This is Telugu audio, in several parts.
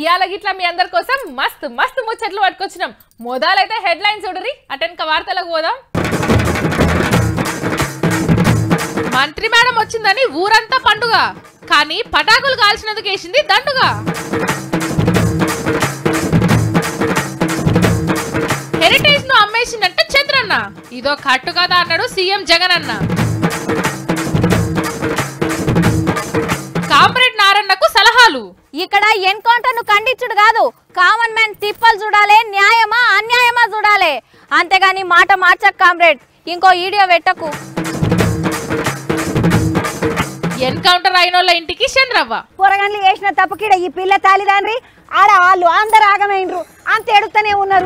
ఇవాళ గిట్లా మీ అందరి కోసం మస్తు మస్తు ముచ్చట్లు పట్టుకొచ్చినాం మొదలైతే హెడ్ లైన్స్ చూడరి అటెన్క వార్తలకు పోదాం మంత్రి మేడం వచ్చిందని ఊరంతా పండుగ కానీ పటాకులు కాల్చినందుకు వేసింది దండుగా హెరిటేజ్ ను అమ్మేసిందంటే చంద్రన్న ఇదో కట్టు కదా అన్నాడు సీఎం జగన్ అన్న కామ్రేడ్ నారన్నకు సలహాలు ఇక్కడ ఎన్కౌంటర్ ను ఖండించుడు కాదు కామన్ మ్యాన్ తిప్పలు చూడాలి న్యాయమా అన్యాయమా చూడాలి అంతేగాని మాట మార్చక్ కామ్రేడ్ ఇంకో వీడియో పెట్టకు ఎన్కౌంటర్ అయినోళ్ళ ఇంటికి చంద్రవ్వ పొరగన్లు చేసిన తప్పకిడ ఈ పిల్ల తల్లిదండ్రి ఆడ వాళ్ళు అందరు ఆగమైనరు అంత ఎడుతూనే ఉన్నారు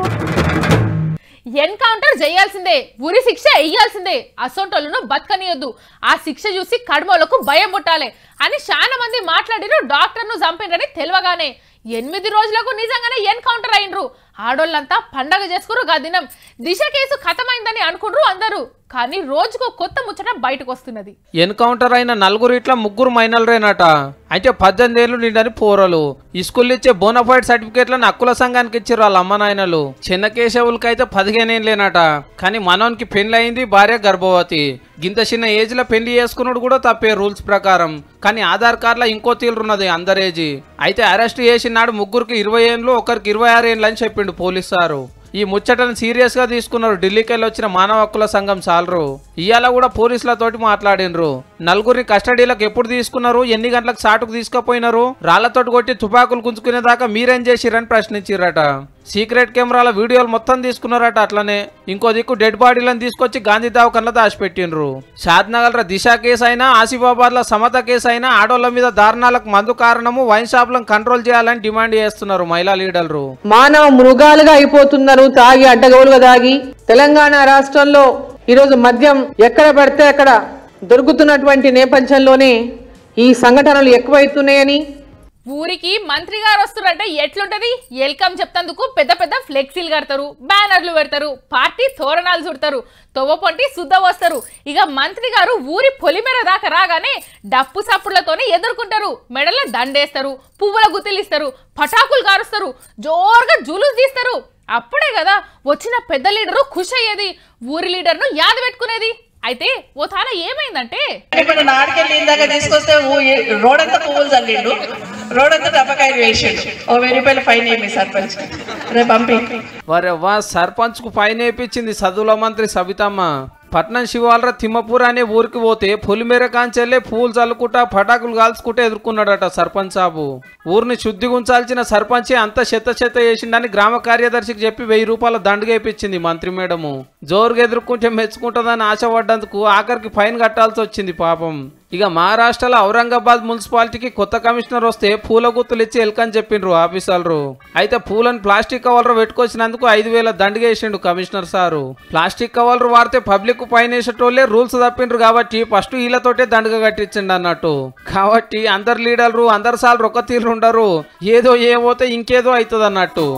ఎన్కౌంటర్ చేయాల్సిందే ఉరి శిక్ష వేయాల్సిందే అసొంటోళ్ళను బతకనియొద్దు ఆ శిక్ష చూసి కడుమలకు భయం పుట్టాలి అని చాలా మంది మాట్లాడిరు డాక్టర్ను చంపిండ్రని తెలియగానే ఎనిమిది రోజులకు నిజంగానే ఎన్కౌంటర్ అయినరు ఆడోళ్ళంతా పండగ చేసుకురు గా దినం దిశ కేసు ఖతమైందని అనుకుండ్రు అందరూ కానీ రోజుకు కొత్త ముచ్చట బయటకు వస్తున్నది ఎన్కౌంటర్ అయిన నలుగురు ఇట్లా ముగ్గురు మైనర్లేనట అయితే పద్దెనిమిది ఏళ్ళు నిండని పోరలు ఈ స్కూల్ ఇచ్చే బోనఫైడ్ సర్టిఫికేట్లను హక్కుల సంఘానికి ఇచ్చారు వాళ్ళ అమ్మ నాయనలు చిన్న కేశవులకి అయితే పదిహేను ఏళ్ళేనట కానీ మనోనికి పెళ్లి అయింది భార్య గర్భవతి గింత చిన్న ఏజ్ లో పెళ్లి చేసుకున్నాడు కూడా తప్పే రూల్స్ ప్రకారం కానీ ఆధార్ కార్డులో ఇంకో తీరున్నది అందరేజీ అయితే అరెస్ట్ చేసినాడు ముగ్గురికి ఇరవై ఏళ్ళు ఒకరికి ఇరవై ఆరు ఏళ్ళు అని చెప్పిండు పోలీస్ సారు ఈ ముచ్చటను సీరియస్ గా తీసుకున్నారు ఢిల్లీకి వెళ్ళి వచ్చిన మానవ హక్కుల సంఘం సాలరు ఇవాళ కూడా పోలీసులతోటి మాట్లాడినరు నలుగురిని కస్టడీలకు ఎప్పుడు తీసుకున్నారు ఎన్ని గంటలకు సాటుకు తీసుకుపోయినారు రాళ్లతోటి కొట్టి తుపాకులు గుంజుకునే దాకా మీరేం చేసిరని ప్రశ్నించిరట సీక్రెట్ కెమెరాల వీడియోలు మొత్తం తీసుకున్నారట అట్లనే ఇంకో దిక్కు డెడ్ బాడీలను తీసుకొచ్చి గాంధీ దవాఖానలో దాచిపెట్టిండ్రు షాద్నగర్ దిశ కేసు అయినా ఆసిఫాబాద్ లో సమత కేసు అయినా ఆడోళ్ల మీద దారుణాలకు మందు కారణము వైన్ షాపులను కంట్రోల్ చేయాలని డిమాండ్ చేస్తున్నారు మహిళా లీడర్లు మానవ మృగాలుగా అయిపోతున్నారు తాగి అడ్డగోలుగా తాగి తెలంగాణ రాష్ట్రంలో ఈరోజు మద్యం ఎక్కడ పడితే అక్కడ దొరుకుతున్నటువంటి నేపథ్యంలోనే ఈ సంఘటనలు ఎక్కువైతున్నాయని ఊరికి మంత్రి గారు వస్తున్నారంటే ఎట్లుంటది వెల్కమ్ చెప్తందుకు పెద్ద పెద్ద ఫ్లెక్సీలు కడతారు బ్యానర్లు పెడతారు పార్టీ తోరణాలు చుడతారు తొవ్వపొంటి శుద్ధ వస్తారు ఇక మంత్రి గారు ఊరి పొలిమేర దాకా రాగానే డప్పు సప్పుడులతోనే ఎదుర్కొంటారు మెడల దండేస్తారు పువ్వుల గుత్తిలు ఇస్తారు పటాకులు కారుస్తారు జోరుగా జులుస్ తీస్తారు అప్పుడే కదా వచ్చిన పెద్ద లీడరు ఖుష్ అయ్యేది ఊరి లీడర్ను యాద పెట్టుకునేది అయితే ఓ తాన ఏమైందంటే ఇప్పుడు నాడికెళ్ళి ఇందాక తీసుకొస్తే ఊ- రోడ్ అంతా పువ్వులు చల్లిండు రోడ్ అంతా టపకాయలు వేసిండు ఓ వెయ్యి రూపాయలు ఫైన్ అయ్యింది సర్పంచ్ రేపు పంపి వరే వా సర్పంచ్ కు పైన వేపించింది సదువుల మంత్రి సబితమ్మ పట్నం శివాలర తిమ్మపూర్ అనే ఊరికి పోతే పొలిమేర కాంచెల్లే పూలు చల్లుకుంటా పటాకులు కాల్చుకుంటా ఎదుర్కొన్నాడట సర్పంచ్ సాబు ఊరిని శుద్ధి ఉంచాల్సిన సర్పంచే అంత చెత్త చెత్త చేసిండని గ్రామ కార్యదర్శికి చెప్పి వెయ్యి రూపాయల దండగా వేపించింది మంత్రి మేడము జోరుగా ఎదుర్కొంటే మెచ్చుకుంటుందని ఆశపడ్డందుకు ఆఖరికి ఫైన్ కట్టాల్సి వచ్చింది పాపం ఇక మహారాష్ట్రలో ఔరంగాబాద్ మున్సిపాలిటీకి కొత్త కమిషనర్ వస్తే పూల గుర్తులు ఇచ్చి ఎల్కని చెప్పిండ్రు ఆఫీసర్లు అయితే పూలను ప్లాస్టిక్ కవర్లు పెట్టుకొచ్చినందుకు ఐదు వేల దండగేసిండు కమిషనర్ సారు ప్లాస్టిక్ కవర్లు వాడితే పబ్లిక్ పైన వేసేటోళ్ళే రూల్స్ తప్పిండ్రు కాబట్టి ఫస్ట్ వీళ్ళతోటే దండగ కట్టించండి అన్నట్టు కాబట్టి అందరు లీడర్లు అందరు సార్లు ఒక తీరు ఉండరు ఏదో ఏమోతే ఇంకేదో అవుతుంది అన్నట్టు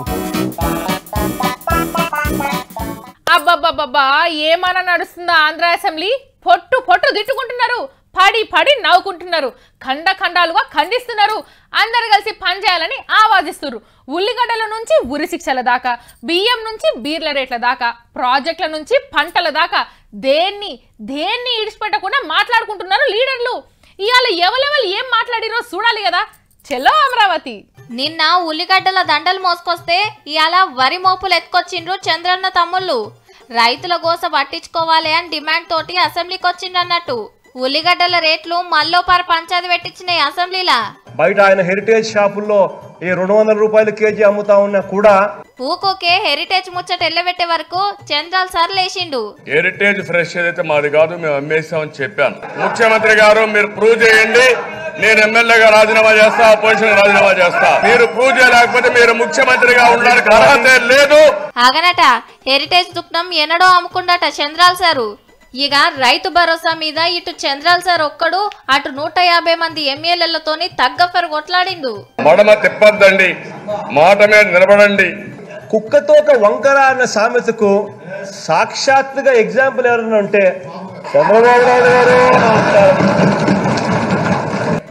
అబ్బబ్బబ్బబ్బా ఏమన్నా నడుస్తుందా ఆంధ్ర అసెంబ్లీ పొట్టు పొట్టు తిట్టుకుంటున్నారు పడి పడి నవ్వుకుంటున్నారు ఖండ ఖండాలుగా ఖండిస్తున్నారు అందరు కలిసి పనిచేయాలని ఆవాదిస్తున్నారు ఉల్లిగడ్డల నుంచి ఉరి శిక్షల దాకా బియ్యం నుంచి బీర్ల రేట్ల దాకా ప్రాజెక్టుల నుంచి పంటల దాకా దేన్ని దేన్ని ఇడిచిపెట్టకుండా మాట్లాడుకుంటున్నారు లీడర్లు ఇవాళ ఎవరెవరు ఏం మాట్లాడిరో చూడాలి కదా చెల్లో అమరావతి నిన్న ఉల్లిగడ్డల దండలు మోసుకొస్తే ఇవాళ వరి మోపులు ఎత్తుకొచ్చిండ్రు చంద్రన్న తమ్ముళ్ళు రైతుల గోస పట్టించుకోవాలి అని డిమాండ్ తోటి అసెంబ్లీకి వచ్చిండ్రన్నట్టు ఉల్లిగడ్డల రేట్లు మల్లో పర పంచాది పెట్టించినాయి అసెంబ్లీలా బయట ఆయన హెరిటేజ్ షాపుల్లో ఈ రెండు వందల రూపాయలు కేజీ అమ్ముతా ఉన్నా కూడా ఊకోకే హెరిటేజ్ ముచ్చట ఎల్లబెట్టే వరకు చంద్రాలు సార్ లేచిండు హెరిటేజ్ ఫ్రెష్ ఏదైతే మాది కాదు మేము అమ్మేస్తామని చెప్పాను ముఖ్యమంత్రి గారు మీరు ప్రూవ్ చేయండి నేను ఎమ్మెల్యేగా రాజీనామా చేస్తా అపోజిషన్ రాజీనామా చేస్తా మీరు ప్రూవ్ చేయలేకపోతే మీరు ముఖ్యమంత్రిగా ఉండడానికి అర్హత లేదు ఆగనట హెరిటేజ్ దుఃఖం ఎన్నడో అమ్ముకుండట చంద్రాల్ సారు ఇక రైతు భరోసా మీద ఇటు చంద్రాల్ సార్ ఒక్కడు అటు నూట యాభై మంది ఎమ్మెల్యేలతోని తగ్గఫర్ కొట్లాడిండు మడమ తిప్పద్దండి మాట మీద నిలబడండి కుక్కతో ఒక వంకర అన్న సామెతకు సాక్షాత్తుగా ఎగ్జాంపుల్ ఎవరైనా ఉంటే చంద్రబాబు నాయుడు గారు అని ఉంటారు.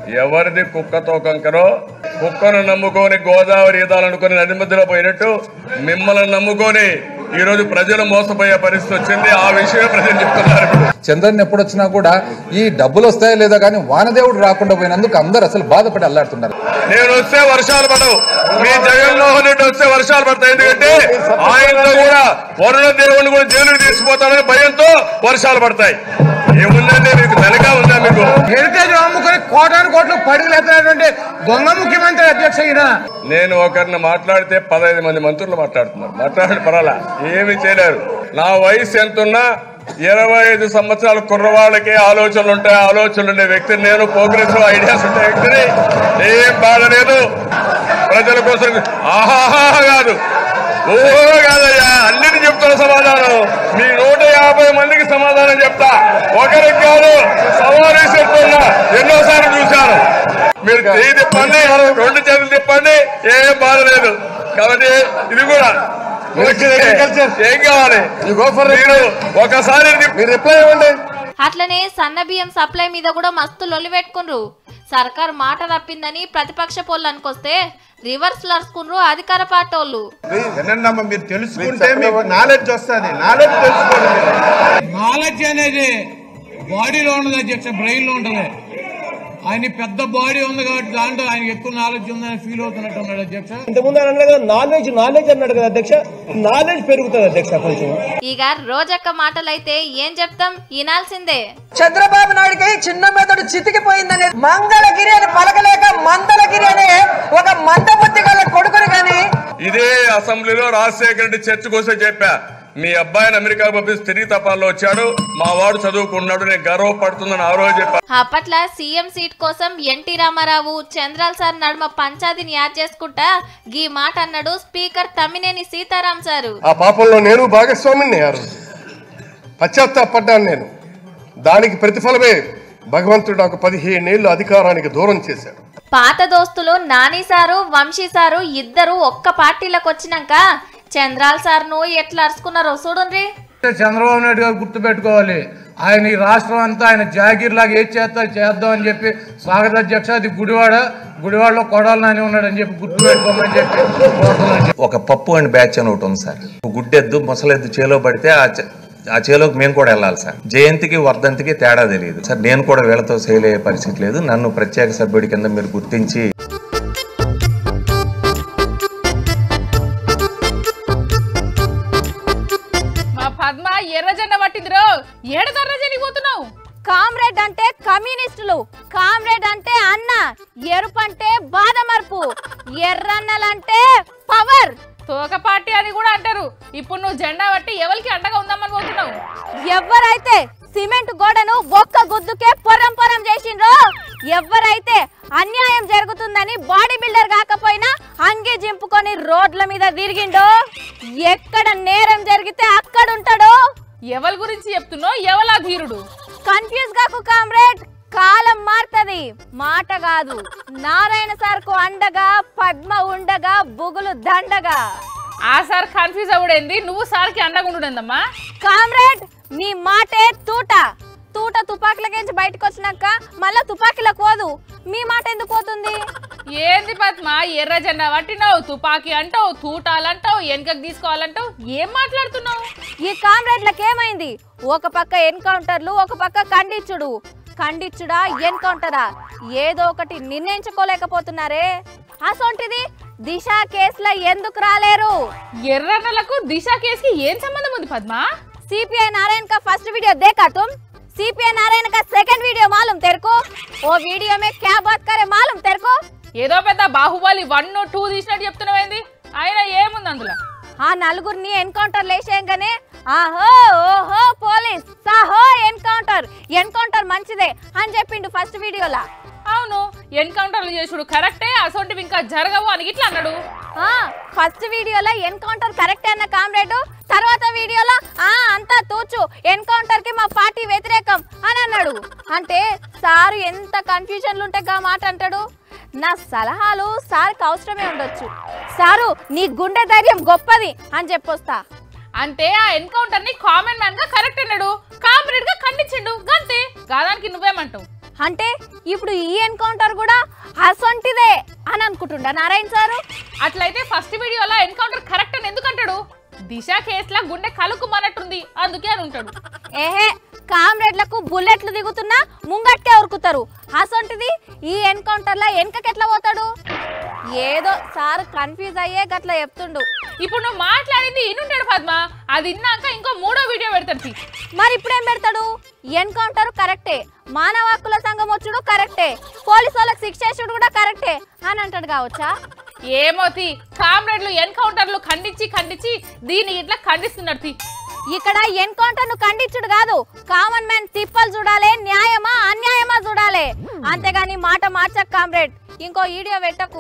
ఎవరిది కుక్కతో కంకరో కుక్కను నమ్ముకొని గోదావరి ఈదాలనుకుని నది మధ్యలో పోయినట్టు మిమ్మల్ని నమ్ముకొని ఈ రోజు ప్రజలు మోసపోయే పరిస్థితి వచ్చింది ఆ విషయం ప్రజలు చెప్తున్నారు ఇప్పుడు. చంద్రన్ ఎప్పుడు వచ్చినా కూడా ఈ డబ్బులు వస్తాయో లేదో కానీ వానదేవుడు రాకుండా పోయినందుకు అందరూ అసలు బాధపడి అల్లాడుతున్నారు నేను వస్తే వర్షాలు పడవు మీ జగన్మోహన్ రెడ్డి వస్తే వర్షాలు పడతాయి ఎందుకంటే ఆయనతో కూడా వరుణ దేవుని కూడా జైలుకి తీసుకుపోతారని భయంతో వర్షాలు పడతాయి ఏముందండి మీకు తెలగా ఉందా మీకు హెరిటేజ్ అమ్ముకుని కోటాను కోట్లు పడిగలు ఎత్తినటువంటి దొంగ ముఖ్యమంత్రి అధ్యక్ష ఈయన నేను ఒకరిని మాట్లాడితే పదహైదు మంది మంత్రులు మాట్లాడుతున్నారు మాట్లాడి పర్వాలా ఏమి చేయలేరు నా వయసు ఎంతున్నా ఇరవై ఐదు సంవత్సరాల కుర్రవాళ్ళకి ఆలోచనలు ఉంటాయి ఆలోచనలు ఉండే వ్యక్తిని నేను ప్రోగ్రెస్ ఐడియాస్ ఉండే వ్యక్తిని ఏం బాధ లేదు ప్రజల కోసం ఆహాహా కాదు ఓహో కాదయ్యా అన్నిటి చెప్తున్న సమాధానం మీ నూట యాభై మందికి సమాధానం చెప్తా ఒకరికి కాదు సవారీ చెప్తున్నా ఎన్నోసార్లు చూశాను మీరు చేయి తిప్పండి రెండు చేతులు తిప్పండి ఏం బాధ లేదు కాబట్టి ఇది కూడా ఏం కావాలి మీరు ఒకసారి మీరు రిప్లై ఇవ్వండి అట్లనే సన్న బియ్యం సప్లై మీద కూడా మస్తు లొల్లి పెట్టుకుండ్రు సర్కార్ మాట తప్పిందని ప్రతిపక్ష పోళ్ళు అనుకొస్తే రివర్స్ లర్చుకుండ్రు అధికార పార్టోళ్ళు వినండమ్మా మీరు తెలుసుకుంటే మీకు నాలెడ్జ్ వస్తుంది నాలెడ్జ్ తెలుసుకోండి మీరు. నాలెడ్జ్ అనేది బాడీలో ఉండదు అధ్యక్ష బ్రెయిన్ లో ఉంటది ఆయన పెద్ద బాడీ ఉంది కాబట్టి దాంట్లో ఆయన ఎక్కువ నాలెడ్జ్ ఉందని ఫీల్ అవుతున్నట్టు ఉన్నాడు అధ్యక్ష ఇంతకుముందు ఆయన అన్నాడు కదా నాలెడ్జ్ నాలెడ్జ్ అన్నాడు కదా అధ్యక్ష నాలెడ్జ్ పెరుగుతుంది అధ్యక్ష కొంచెం ఇక రోజక్క మాటలైతే ఏం చెప్తాం వినాల్సిందే చంద్రబాబు నాయుడికి చిన్న మెదడు చితికిపోయిందని మంగళగిరి అని పలకలేక మందలగిరి అనే ఒక మందబుద్ధి గల కొడుకుని గాని ఇదే అసెంబ్లీలో రాజశేఖర రెడ్డి చర్చ కోసం చెప్పా మీ అబ్బాయిని అమెరికా పంపిస్తే తిరిగి తపాల్లో వచ్చాడు మా వాడు చదువుకున్నాడు నేను గర్వపడుతుందని ఆ రోజు చెప్పా అప్పట్లో సీఎం సీట్ కోసం ఎన్టీ రామారావు చంద్రాల సార్ నడుమ పంచాయతీని యాద్ చేసుకుంటా గీ మాట అన్నాడు స్పీకర్ తమ్మినేని సీతారాం సారు ఆ పాపంలో నేను భాగస్వామిని ఆ రోజు పశ్చాత్తాపడ్డాను నేను దానికి ప్రతిఫలమే భగవంతుడు నాకు పదిహేనేళ్లు అధికారానికి దూరం చేశాడు పాత దోస్తులు నాని సారు వంశీ సారు ఇద్దరు ఒక్క పార్టీలకు వచ్చినాక చంద్రాల సార్ను ఎట్లా అరుచుకున్నారో చూడండి చంద్రబాబు నాయుడు గారు గుర్తు పెట్టుకోవాలి ఆయన ఈ రాష్ట్రం అంతా ఆయన జాగీర్ లాగా ఏది చేస్తా చేద్దాం అని చెప్పి స్వాగత అధ్యక్ష అది గుడివాడ గుడివాడలో కొడాలి నాని ఉన్నాడు అని చెప్పి గుర్తు పెట్టుకోమని చెప్పి కోరుతున్నాను. ఒక పప్పు అండ్ బ్యాచ్ అని ఒకటి ఉంది సార్ గుడ్డెద్దు ముసలెద్దు చేలో పడితే ఆ చే- ఆ చేలోకి మేము కూడా వెళ్ళాలి సార్ జయంతికి వర్ధంతికి తేడా తెలియదు సార్ నేను కూడా వీళ్ళతో సేల్ అయ్యే పరిస్థితి లేదు నన్ను ప్రత్యేక సభ్యుడి కింద మీరు గుర్తించి మా పద్మ ఎర్రజెండ పట్టిందిరో ఏడదర్ర జరిగిపోతున్నావు కామ్రేడ్ అంటే కమ్యూనిస్టులు కామ్రేడ్ అంటే అన్న ఎరుపు అంటే బాదమర్పు ఎర్రన్నలంటే పవర్ తోక పార్టీ అని కూడా అంటారు ఇప్పుడు నువ్వు జెండా పట్టి ఎవరికి అండగా ఉందామని పోతున్నావు ఎవరైతే సిమెంట్ గోడను ఒక్క గుద్దుకే పొరం పొరం చేసిండ్రో ఎవరైతే అన్యాయం జరుగుతుందని బాడీ బిల్డర్ కాకపోయినా అంగి జింపుకొని రోడ్ల మీద తిరిగిండో ఎక్కడ నేరం జరిగితే అక్కడ ఉంటాడో ఎవరి గురించి చెప్తున్నావు ఎవలా ధీరుడు కన్ఫ్యూజ్ కాకు కామ్రేడ్ కాలం మారుతది మాట కాదు నారాయణ సార్కు అండగా పద్మ ఉండగా బుగులు దండగా ఆ సార్ కన్ఫ్యూజ్ అవ్వడేంది నువ్వు సార్కి అండగా ఉండుడేందమ్మా కామ్రేడ్ నీ మాటే తూట తూట తుపాకులకించి బయటకు వచ్చినాక మళ్ళా తుపాకీలకు పోదు మీ మాట ఎందుకు పోతుంది ఏంది పద్మ ఎర్ర జెండా పట్టినావు తుపాకీ అంటావు తూటాలంటావు వెనకకు తీసుకోవాలంటావు ఏం మాట్లాడుతున్నావు ఈ కామ్రేడ్లకు ఏమైంది ఒక పక్క ఎన్కౌంటర్లు ఒక పక్క ఖండించుడు ఖండించుడా ఎన్కౌంటరా ఏదో ఒకటి నిర్ణయించుకోలేకపోతున్నారే అసొంటిది దిశ కేసులో ఎందుకు రాలేరు ఎర్రన్నలకు దిశ కేసుకి ఏం సంబంధం ఉంది పద్మ सीपीआई नारायण का फर्स्ट वीडियो देखा तुम सीपीआई नारायण का सेकंड वीडियो मालूम तेरे को वो वीडियो में क्या बात करे मालूम तेरे को ఏదో పెద్ద బాహుబలి వన్ టూ తీసినట్టు చెప్తున్నావేంది ఆయన ఏముంది అందులో ఆ నలుగురిని ఎన్కౌంటర్ లేచేయంగానే ఆహో ఓహో పోలీస్ సాహో ఎన్కౌంటర్ ఎన్కౌంటర్ మంచిదే అని చెప్పిండు ఫస్ట్ వీడియోలా అవును ఎన్కౌంటర్లు చేసుడు కరెక్టే అసొంటివి ఇంకా జరగవు అని ఇట్లా అన్నాడు ఆ ఫస్ట్ వీడియోలో ఎన్కౌంటర్ కరెక్ట్ అన్న కామ్రేడ్ తర్వాత వీడియోలో ఆ అంతా తూచు ఎన్కౌంటర్ కి మా పార్టీ వ్యతిరేకం అని అన్నాడు అంటే సారు ఎంత కన్ఫ్యూజన్లు ఉంటే గా మాట అంటాడు నా సలహాలు సార్కి అవసరమే ఉండొచ్చు సారు నీ గుండె ధైర్యం గొప్పది అని చెప్పొస్తా అంటే ఆ ఎన్కౌంటర్ ని కామన్ మ్యాన్ గా కరెక్ట్ అన్నాడు కామ్రేడ్ గా ఖండించిండు గంతే గాదానికి నువ్వేమంటావు అంటే ఇప్పుడు ఈ ఎన్కౌంటర్ కూడా అసొంటిదే అని అనుకుంటుండ నారాయణ సారు అట్లయితే ఫస్ట్ వీడియోలో ఎన్కౌంటర్ కరెక్ట్ అని ఎందుకు అంటాడు దిశ కేసులా గుండె కలుకుమన్నట్టుంది అందుకే అని ఉంటాడు ఏహే కామ్రేడ్లకు బుల్లెట్లు దిగుతున్నా ముంగట్కే ఉరుకుతారు అసొంటిది ఈ ఎన్కౌంటర్ లో వెనకకెట్లా పోతాడు ఏదో సార్ కన్ఫ్యూజ్ అయ్యే గట్లా చెప్తుండు ఇప్పుడు నువ్వు మాట్లాడింది ఇన్నుంటాడు పద్మ అది విన్నాక ఇంకో మూడో వీడియో పెడతాడు తీ. మరి ఇప్పుడేం పెడతాడు ఎన్కౌంటర్ కరెక్టే మానవ హక్కుల సంఘం వచ్చుడు కరెక్టే పోలీసు వాళ్ళకి శిక్ష చేసుడు కూడా కరెక్టే అని అంటాడు కావచ్చా ఏమోతి కామ్రేడ్లు ఎన్కౌంటర్లు ఖండించి ఖండించి దీన్ని ఇట్లా ఖండిస్తున్నాడు తీ. ఇక్కడ ఎన్కౌంటర్ ను ఖండించుడు కాదు కామన్ మ్యాన్ తిప్పలు చూడాలి న్యాయమా అన్యాయమా చూడాలి అంతేగాని మాట మార్చక్ కామ్రేడ్ ఇంకో వీడియో పెట్టకు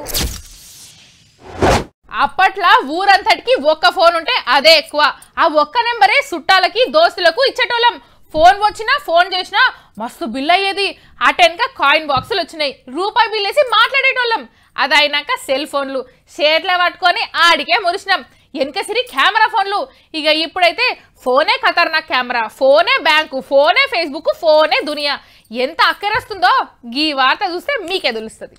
అప్పట్లో ఊరంతటికి ఒక్క ఫోన్ ఉంటే అదే ఎక్కువ ఆ ఒక్క నెంబరే చుట్టాలకి దోస్తులకు ఇచ్చేటోళ్ళం ఫోన్ వచ్చినా ఫోన్ చేసినా మస్తు బిల్ అయ్యేది అటెన్క కాయిన్ బాక్సులు వచ్చినాయి రూపాయి బిల్ వేసి మాట్లాడేటోళ్ళం అది అయినాక సెల్ ఫోన్లు షేర్లే పట్టుకొని ఆడికే మురిసినాం వెనకసిరి కెమెరా ఫోన్లు ఇక ఇప్పుడైతే ఫోనే ఖతర్నాక్ కెమెరా ఫోనే బ్యాంకు ఫోనే ఫేస్బుక్ ఫోనే దునియా ఎంత అక్కరస్తుందో ఈ వార్త చూస్తే మీకే తెలుస్తుంది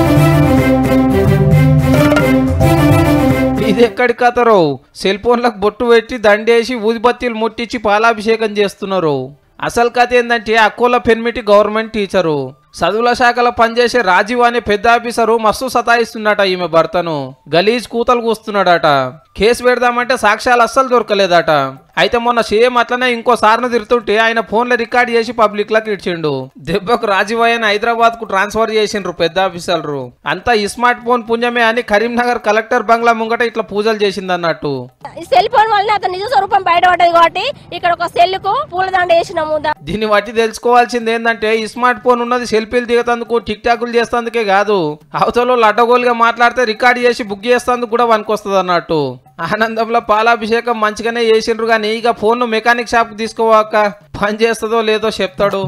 ఇది ఎక్కడి కథరో సెల్ ఫోన్లకు బొట్టు పెట్టి దండేసి ఊదిబత్తీలు ముట్టించి పాలాభిషేకం చేస్తున్నారు అసలు కథ ఏంటంటే అక్కోల పెన్మిటి గవర్నమెంట్ టీచరు చదువుల శాఖలో పనిచేసే రాజీవ్ అనే పెద్ద ఆఫీసరు మస్తు సతాయిస్తున్నట ఈమె భర్తను గలీజ్ కూతలు కూస్తున్నాడట కేసు పెడదామంటే సాక్ష్యాలు అస్సలు దొరకలేదట అయితే మొన్న సేమ్ అట్లనే ఇంకో సార్ను తిరుతుంటే ఆయన ఫోన్లో రికార్డ్ చేసి పబ్లిక్ లకు ఇచ్చిండు దెబ్బకు రాజీవ్ అయ్యని హైదరాబాద్ కు ట్రాన్స్ఫర్ చేసిండ్రు పెద్ద ఆఫీసర్లు అంతా ఈ స్మార్ట్ ఫోన్ పుణ్యమే అని కరీంనగర్ కలెక్టర్ బంగ్లా ముంగట ఇట్లా పూజలు చేసింది అన్నట్టు ఈ సెల్ ఫోన్ వల్ల అతని నిజ స్వరూపం బయటపడ్డది కాబట్టి ఇక్కడ ఒక సెల్ కు పూలదండ వేసినాము దా- దీన్ని బట్టి తెలుసుకోవాల్సింది ఏంటంటే ఈ స్మార్ట్ ఫోన్ ఉన్నది సెల్ఫీలు దిగతందుకు టిక్ టాకులు చేస్తందుకే కాదు అవతల అడ్డగోలుగా మాట్లాడితే రికార్డ్ చేసి బుక్ చేస్తందుకు కూడా వస్తుంది అన్నట్టు ఆనందంలో పాలాభిషేకం మంచిగానే చేసిండ్రు కానీ ఇక ఫోన్ మెకానిక్ షాప్ కు తీసుకోవాక పని చేస్తుందో లేదో చెప్తాడు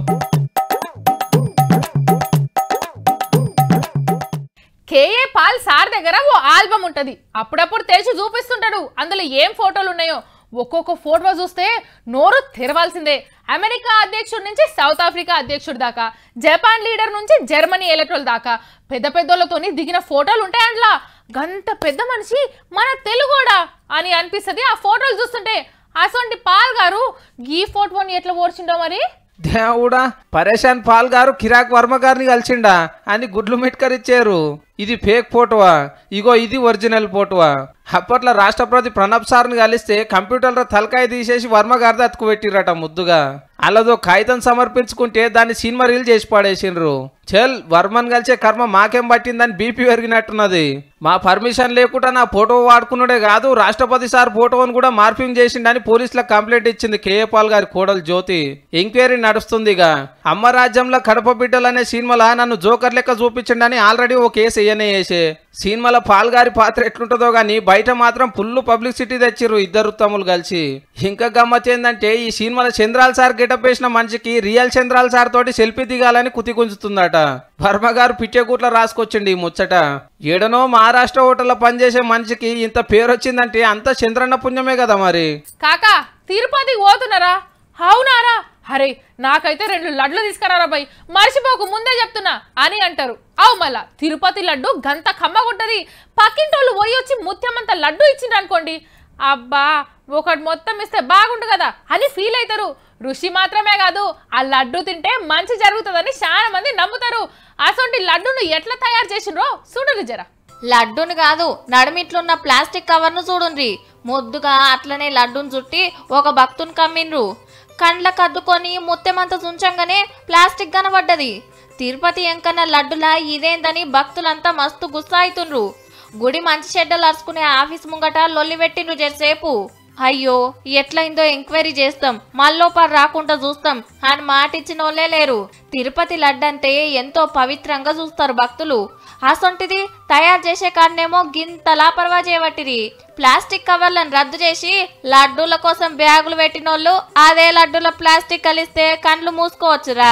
కేఏ పాల్ సార్ దగ్గర ఓ ఆల్బమ్ ఉంటది అప్పుడప్పుడు తెరిచి చూపిస్తుంటాడు అందులో ఏం ఫోటోలు ఉన్నాయో ఒక్కొక్క ఫోటో చూస్తే నోరు తెరవాల్సిందే అమెరికా అధ్యక్షుడి నుంచి సౌత్ ఆఫ్రికా అధ్యక్షుడి దాకా జపాన్ లీడర్ నుంచి జర్మనీ ఎలక్ట్రోల్ దాకా పెద్ద పెద్దోళ్ళతోని దిగిన ఫోటోలు ఉంటాయి అందులో గంత పెద్ద మనిషి మన తెలుగోడా అని అనిపిస్తుంది ఆ ఫోటోలు చూస్తుంటే అసొంటి పాల్ గారు ఈ ఫోటోని ఎట్లా ఓర్చిండో మరి దేవుడా పరేషాన్ పాల్ గారు కిరాక్ వర్మ గారిని కలిసిండా అని గుడ్లు మిట్కరిచ్చారు ఇది ఫేక్ ఫోటోవా ఇగో ఇది ఒరిజినల్ ఫోటోవా అప్పట్లో రాష్ట్రపతి ప్రణబ్ సార్ని కలిస్తే కంప్యూటర్లో తలకాయ తీసేసి వర్మ గారిది అతుకు పెట్టిరట ముద్దుగా అలాదో కాగితం సమర్పించుకుంటే దాన్ని సినిమా రీల్ చేసి పాడేసిండ్రు చల్ వర్మన్ కలిసే కర్మ మాకేం పట్టిందని బీపీ పెరిగినట్టున్నది మా పర్మిషన్ లేకుండా నా ఫోటో వాడుకున్నాడే కాదు రాష్ట్రపతి సార్ ఫోటోను కూడా మార్పింగ్ చేసిండని పోలీసులకు కంప్లైంట్ ఇచ్చింది కేఏ పాల్ గారి కోడలు జ్యోతి ఎంక్వైరీ నడుస్తుంది ఇక అమ్మ రాజ్యంలో కడప బిడ్డలు అనే సినిమాలో నన్ను జోకర్ లెక్క చూపించండి ఆల్రెడీ ఓ కేసు వేయనే వేసే సినిమాలో పాల్ గారి పాత్ర ఎట్లుంటుందో గానీ బయట మాత్రం ఫుల్ పబ్లిసిటీ తెచ్చిర్రు ఇద్దరు తమ్ములు కలిసి ఇంకా గమ్మత్ ఏంటంటే ఈ సినిమాలో చంద్రాల్ సార్ గెటప్ వేసిన మనిషికి రియల్ చంద్రాల్ సార్ తోటి సెల్ఫీ దిగాలని కుతి గుంజుతుందట వర్మ గారు పిట్టెకూట్ల రాసుకొచ్చిండి ఈ ముచ్చట ఏడనో మహారాష్ట్ర హోటల్లో పనిచేసే మనిషికి ఇంత పేరు వచ్చిందంటే అంత చంద్రన్న పుణ్యమే కదా మరి కాకా తిరుపతికి పోతున్నారా అవునారా అరే నాకైతే రెండు లడ్లు తీసుకురారా బై మర్చిపోకు ముందే చెప్తున్నా అని అంటారు అవు మళ్ళా తిరుపతి లడ్డు గంత కమ్మగుంటది పక్కింటోళ్ళు పోయి వచ్చి ముత్యమంత లడ్డు ఇచ్చిండ్రు అనుకోండి అబ్బా ఒకటి మొత్తం ఇస్తే బాగుండు కదా అని ఫీల్ అవుతారు ఋషి మాత్రమే కాదు ఆ లడ్డు తింటే మంచి జరుగుతుందని చాలా మంది నమ్ముతారు అసొంటి లడ్డును ఎట్లా తయారు చేసిండ్రో చూడరు జరా లడ్డూని కాదు నడుమిట్లున్న ప్లాస్టిక్ కవర్ను చూడుండ్రి ముద్దుగా అట్లనే లడ్డూని చుట్టి ఒక భక్తుని కమ్మిండ్రు కండ్లకు అద్దుకొని ముత్తెమంత చుంచంగానే ప్లాస్టిక్ కనబడ్డది తిరుపతి ఎంకన్న లడ్డులా ఇదేందని భక్తులంతా మస్తు గుస్సా అవుతుండ్రు గుడి మంచి చెడ్డలు అరుచుకునే ఆఫీస్ ముంగట లొల్లి పెట్టిండ్రు జరసేపు అయ్యో ఎట్లయిందో ఎంక్వైరీ చేస్తాం మళ్ళోపారు రాకుండా చూస్తాం అని మాట ఇచ్చిన వాళ్ళే లేరు తిరుపతి లడ్డంటే ఎంతో పవిత్రంగా చూస్తారు భక్తులు అసొంటిది తయారు చేసే కాడనేమో గింత లాపర్వా చేయబట్టిరి ప్లాస్టిక్ కవర్లను రద్దు చేసి లడ్డూల కోసం బ్యాగులు పెట్టినోళ్ళు అదే లడ్డూల ప్లాస్టిక్ కలిస్తే కండ్లు మూసుకోవచ్చురా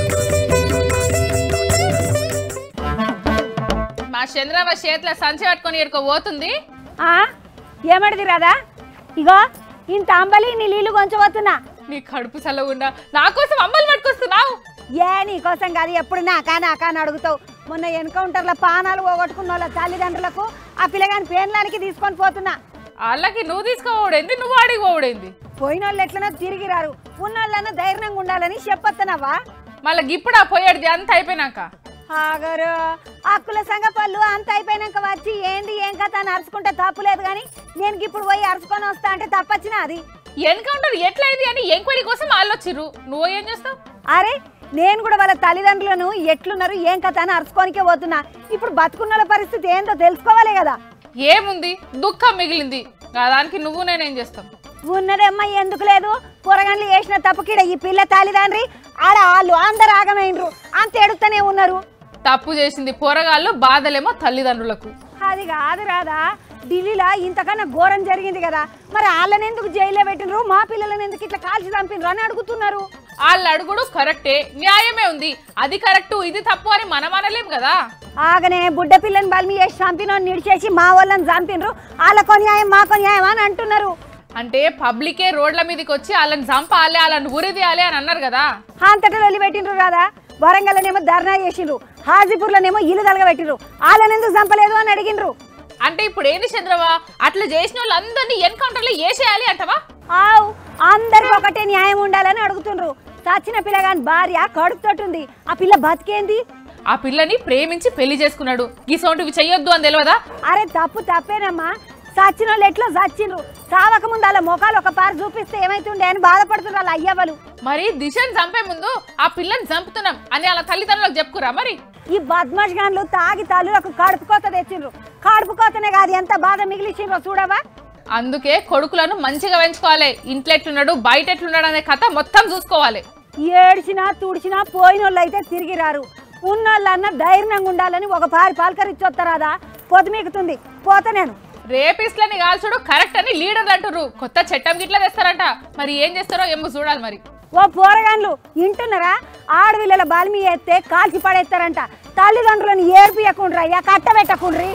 మా చంద్రబాబు చేతిలో సంచి పట్టుకొని ఎడుకో పోతుంది ఆ ఏమడిది రాదా ఇగో ఇంత అంబలి నీ నీళ్లు కొంచబోతున్నా నీ కడుపు చల్లగుండా నా కోసం అమ్మలు పట్టుకొస్తున్నావు ఏ నీకోసం కాదు ఎప్పుడు నాకా నాకా అని అడుగుతావు మొన్న ఎన్కౌంటర్ల పానాలు పోగొట్టుకున్న వాళ్ళ తల్లిదండ్రులకు ఆ పిల్లగాని పేర్లానికి తీసుకొని పోతున్నా వాళ్ళకి నువ్వు తీసుకోవడేంది నువ్వు ఆడికి పోవడేంది పోయిన వాళ్ళు ఎట్లనో తిరిగి రారు ఉన్న వాళ్ళన్నా ధైర్యంగా ఉండాలని చెప్పొత్తనవా మళ్ళీ ఇప్పుడు ఆ పోయేది అంత అయిపోయినాక ఆగరు అక్కుల సంగ పళ్ళు అంత అయిపోయినాక వచ్చి ఏంది ఏం కథ అని అరుచుకుంటే తప్పులేదు కానీ నేను ఇప్పుడు పోయి అరుచుకొని వస్తా అంటే తప్పొచ్చినా అది ఎన్కౌంటర్ ఎట్లయింది అని ఎంక్వైరీ కోసం ఆలోచిర్రు నువ్వు ఏం చేస్తావు అరే నేను కూడా వాళ్ళ తల్లిదండ్రులను ఎట్లున్నారు ఏం కథ అని అరుచుకోనికే పోతున్నా ఇప్పుడు బతుకున్న పరిస్థితి ఏందో తెలుసుకోవాలి కదా ఏముంది దుఃఖం మిగిలింది దానికి నువ్వు నేనేం చేస్తాం ఉన్నదమ్మా ఎందుకు లేదు పొరగండ్లు చేసిన తప్పుకిడ ఈ పిల్ల తల్లిదండ్రి ఆడ వాళ్ళు అందరు ఆగమైనరు అంత ఎడుతూనే ఉన్నారు తప్పు చేసింది పోరగాళ్ళు బాధలేమో తల్లిదండ్రులకు అది కాదు రాదా ఢిల్లీలో ఇంతకన్నా ఘోరం జరిగింది కదా మరి వాళ్ళని ఎందుకు జైల్లో పెట్టినరు మా పిల్లలని ఎందుకు ఇట్లా కాల్చి చంపినరు అని అడుగుతున్నారు వాళ్ళ అడుగుడు కరెక్టే న్యాయమే ఉంది అది కరెక్ట్ ఇది తప్పు అని మనం అనలేం కదా ఆగనే బుడ్డ పిల్లని బలిమి చేసి చంపిన నిడిచేసి మా వాళ్ళని చంపినరు వాళ్ళకో న్యాయం మాకో న్యాయం అని అంటున్నారు అంటే పబ్లికే రోడ్ల మీదకి వచ్చి వాళ్ళని చంపాలి వాళ్ళని ఉరిదీయాలి అని అన్నారు కదా అంతటా వెళ్ళిపెట్టిండ్రు రాదా వరంగల్లోనేమో ధర్నా చేసిండ్రు హాజీపూర్లోనేమో ఇల్లు తలగబెట్టిండ్రు వాళ్ళని ఎందుకు చంపలేదు అని అడిగిండ్రు అంటే ఇప్పుడు ఏంది చంద్రవా అట్లా చేసిన వాళ్ళందరినీ ఎన్కౌంటర్లో వేసేయాలి అంటవా ఆవు అందరికి ఒకటే న్యాయం ఉండాలని అడుగుతుండ్రు చచ్చిన పిల్లగాని భార్య కడుపుతోటుంది ఆ పిల్ల బతికేంది ఆ పిల్లని ప్రేమించి పెళ్లి చేసుకున్నాడు గీసోంటివి చెయ్యొద్దు అని తెలియదా అరే తప్పు తప్పేనమ్మా చచ్చిన వాళ్ళు ఎట్లా చచ్చిండ్రు చావక ముందు వాళ్ళ మొఖాలు ఒక పారు చూపిస్తే ఏమైతుండే అని బాధపడుతుండ్రు వాళ్ళ అయ్యవలు మరి దిశను చంపే ముందు ఆ పిల్లని చంపుతున్నాం అని వాళ్ళ తల్లిదండ్రులకు చెప్పుకురా మరి ఈ బద్మాష్ గాన్లు తాగి తల్లులకు కడుపు కోత తెచ్చిండ్రు కడుపు కోతనే కాదు ఎంత బాధ మిగిలిచిండ్రో చూడవా అందుకే కొడుకులను మంచిగా పెంచుకోవాలి ఇంట్లో ఎట్లున్నాడు బయట ఎట్లున్నాడు అనే కథ మొత్తం చూసుకోవాలి ఏడ్చినా తుడిచినా పోయినోళ్ళు అయితే తిరిగి రారు ఉన్నోళ్ళన్న ధైర్యంగా ఉండాలని ఒక పారి పాలకరిచ్చొత్తరాదా పొద్దుమీకుతుంది పోత నేను రేపిస్ట్లని కాల్చుడు కరెక్ట్ అని లీడర్లు అంటుర్రు కొత్త చట్టం గిట్లా తెస్తారంట మరి ఏం చేస్తారో ఏమో చూడాలి మరి ఓ పోరగాన్లు వింటున్నారా ఆడవిల్లల బాల్మి ఎత్తే కాల్చి పడేస్తారంట తల్లిదండ్రులను ఏర్పియకుండ్రా అయ్యా కట్టబెట్టకుండ్రి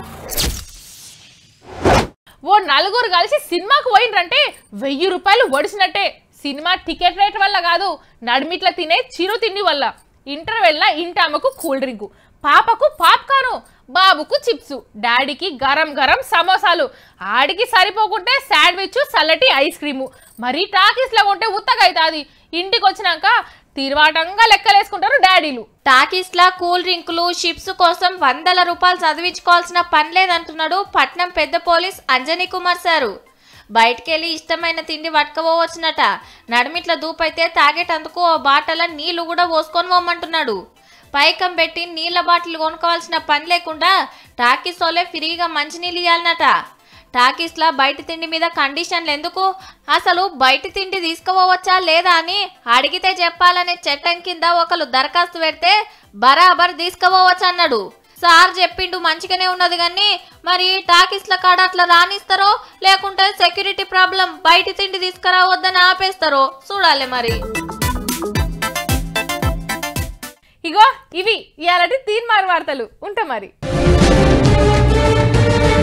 ఓ నలుగురు కలిసి సినిమాకు పోయిండ్రంటే వెయ్యి రూపాయలు ఒడిసినట్టే సినిమా టికెట్ రేట్ వల్ల కాదు నడిమిట్ల తినే చిరు తిండి వల్ల ఇంటర్వెల్ల ఇంటామకు కూల్ డ్రింకు పాపకు పాప్కార్ను బాబుకు చిప్స్ డాడీకి గరం గరం సమోసాలు ఆడికి సరిపోకుంటే శాండ్విచ్ చల్లటి ఐస్ క్రీము మరీ టాకీస్లో ఉంటే ఉత్తగా అవుతుంది ఇంటికి వచ్చినాక తీర్వాటంగా లెక్కలేసుకుంటారు డాడీలు టాకీస్లా కూల్ డ్రింకులు చిప్స్ కోసం వందల రూపాయలు చదివించుకోవాల్సిన పని లేదంటున్నాడు పట్నం పెద్ద పోలీస్ అంజనీ కుమార్ సారు బయటికెళ్ళి ఇష్టమైన తిండి పట్టుకపోవచ్చునట నడిమిట్ల దూపైతే తాగేటందుకు ఓ బాటల నీళ్లు కూడా పోసుకొని పోమంటున్నాడు పైకం పెట్టి నీళ్ల బాటిల్ కొనుక్కోవాల్సిన పని లేకుండా టాకీస్ వాళ్ళే ఫ్రీగా మంచినీళ్ళు ఇవ్వాలన్నట టాకీస్లా బయట తిండి మీద కండిషన్లు ఎందుకు అసలు బయట తిండి తీసుకుపోవచ్చా లేదా అని అడిగితే చెప్పాలనే చట్టం కింద ఒకరు దరఖాస్తు పెడితే బరాబర్ తీసుకుపోవచ్చు అన్నాడు సార్ చెప్పిండు మంచిగానే ఉన్నది కానీ మరి టాకీస్ల కాడ అట్లా రానిస్తారో లేకుంటే సెక్యూరిటీ ప్రాబ్లం బయట తిండి తీసుకురావద్దని ఆపేస్తారో చూడాలి మరి ఇగో ఇవి ఇలాంటి తీన్మార్ వార్తలు ఉంటా మరి